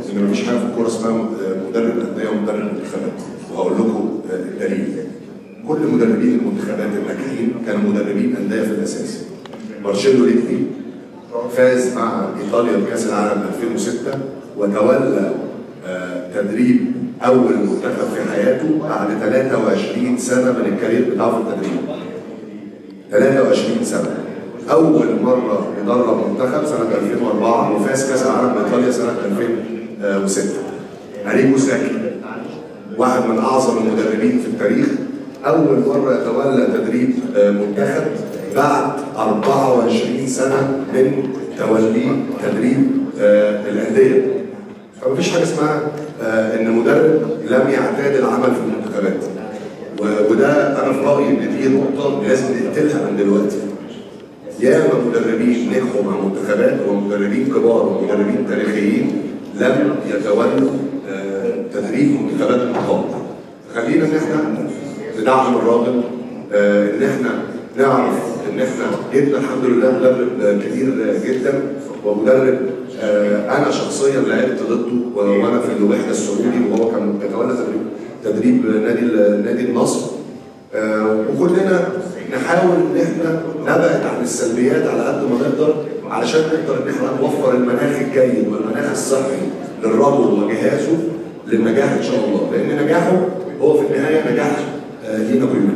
ان مفيش حاجه في الكوره اسمها مدرب انديه ومدرب منتخبات وهقول لكم الدليل كل مدربين المنتخبات الناجحين كانوا مدربين انديه في الاساس مارشيلو ليكي فاز مع ايطاليا بكاس العالم 2006 وتولى آه، تدريب اول منتخب في حياته بعد 23 سنه من الكارير بتاعه في التدريب 23 سنه اول مره يدرب منتخب سنه 2004 وفاز كاس العالم بايطاليا سنه 2006 اريجو ساكي واحد من اعظم المدربين في التاريخ اول مره يتولى تدريب آه، منتخب بعد 24 سنه من توليه تدريب آه، الانديه فمفيش حاجه اسمها آه، ان مدرب لم يعتاد العمل في المنتخبات و- وده انا في رايي ان دي نقطه لازم نقتلها من دلوقتي ياما مدربين نجحوا مع منتخبات ومدربين كبار ومدربين تاريخيين لم يتولوا آه، تدريب منتخبات الابطال خلينا ان احنا ندعم الراجل آه، ان احنا نعرف ان احنا جبنا الحمد لله مدرب كبير جدا ومدرب آه، انا شخصيا لعبت ضده و- وانا في الوحده السعودي وهو كان بيتولى تدريب تدريب نادي ال- نادي النصر آه، وكلنا نحاول ان احنا نبعد عن السلبيات على قد ما نقدر علشان نقدر ان احنا نوفر المناخ الجيد والمناخ الصحي للرجل وجهازه للنجاح ان شاء الله لان نجاحه هو في النهايه نجاح آه، لينا كلنا.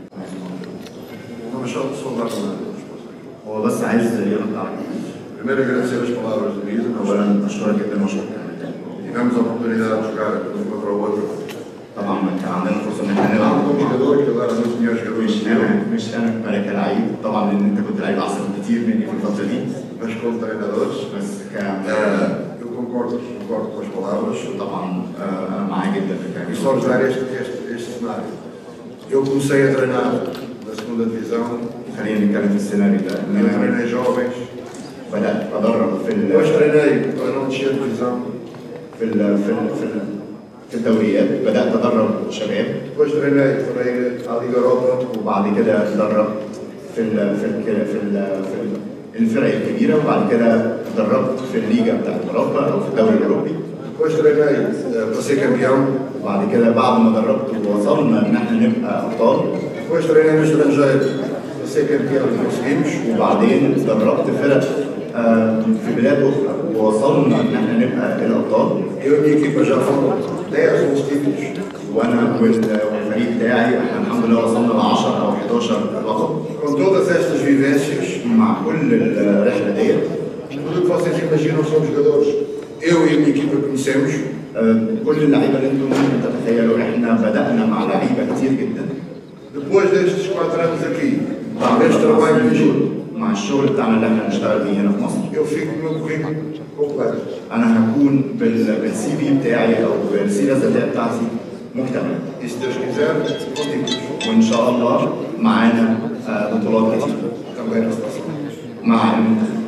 Não, só, só dar uma هو بس عايز يرد عليك Primeiro agradecer as palavras do Isa, nós اولا اشكرك جدا وشكرا tivemos a oportunidade de jogar um contra o outro. طبعا كان عندنا فرصه ان احنا Há نلعب um jogador que agora não tinha jogadores مش que eu, انا مش انا انا كلاعب طبعا لان انت كنت لعيب احسن كتير مني في الفتره دي mas como treinadores. بس ك eh, eu concordo, concordo com as palavras طبعا آه، انا معاه جدا في e só vos dar الكلام este, este, este cenário. Eu comecei a treinar na segunda divisão, خلينا نتكلم في السيناريو ده ان eu انا treinei jovens, بدات ادرب في ال depois treinei para não descer de divisão, في ال في ال في, ال في الدوريات بدات ادرب شباب depois treinei para ir à Liga Europa, وبعد كده اتدرب في ال في ال في ال في ال الفرق الكبيره وبعد كده اتدربت في الليجا بتاعت اوروبا او في الدوري الاوروبي depois treinei eh, para ser campeão, وبعد كده بعد ما دربت ووصلنا ان احنا نبقى ابطال depois treinei no estrangeiro para ser campeão e conseguimos. وبعدين دربت فرق آه، في بلاد اخرى ووصلنا ان احنا نبقى الابطال Eu e a minha equipa já foram 10, 11 títulos. وانا وال- والفريق بتاعي احنا الحمد لله وصلنا ل 10 او 11 لقب Com todas estas vivências, مع كل الرحله ديت tudo o que vocês imaginam são jogadores. Eu e a minha equipa conhecemos, آه، كل اللعيبه اللي انتم ممكن تتخيلوا احنا بدانا مع لعيبه كتير جدا depois destes 4 anos aqui, بعد deste trabalho الأربع سنين conjunto, دول، مع الشغل بتاعنا اللي احنا بنشتغل بيه هنا في مصر eu fico com o meu currículo completo. انا هكون بال- بالسي في بتاعي او بالسيره الذاتيه بتاعتي مكتمل E se Deus quiser, contigo. وان شاء الله معانا آه، بطولات كتير Também na seleção. مع المنتخب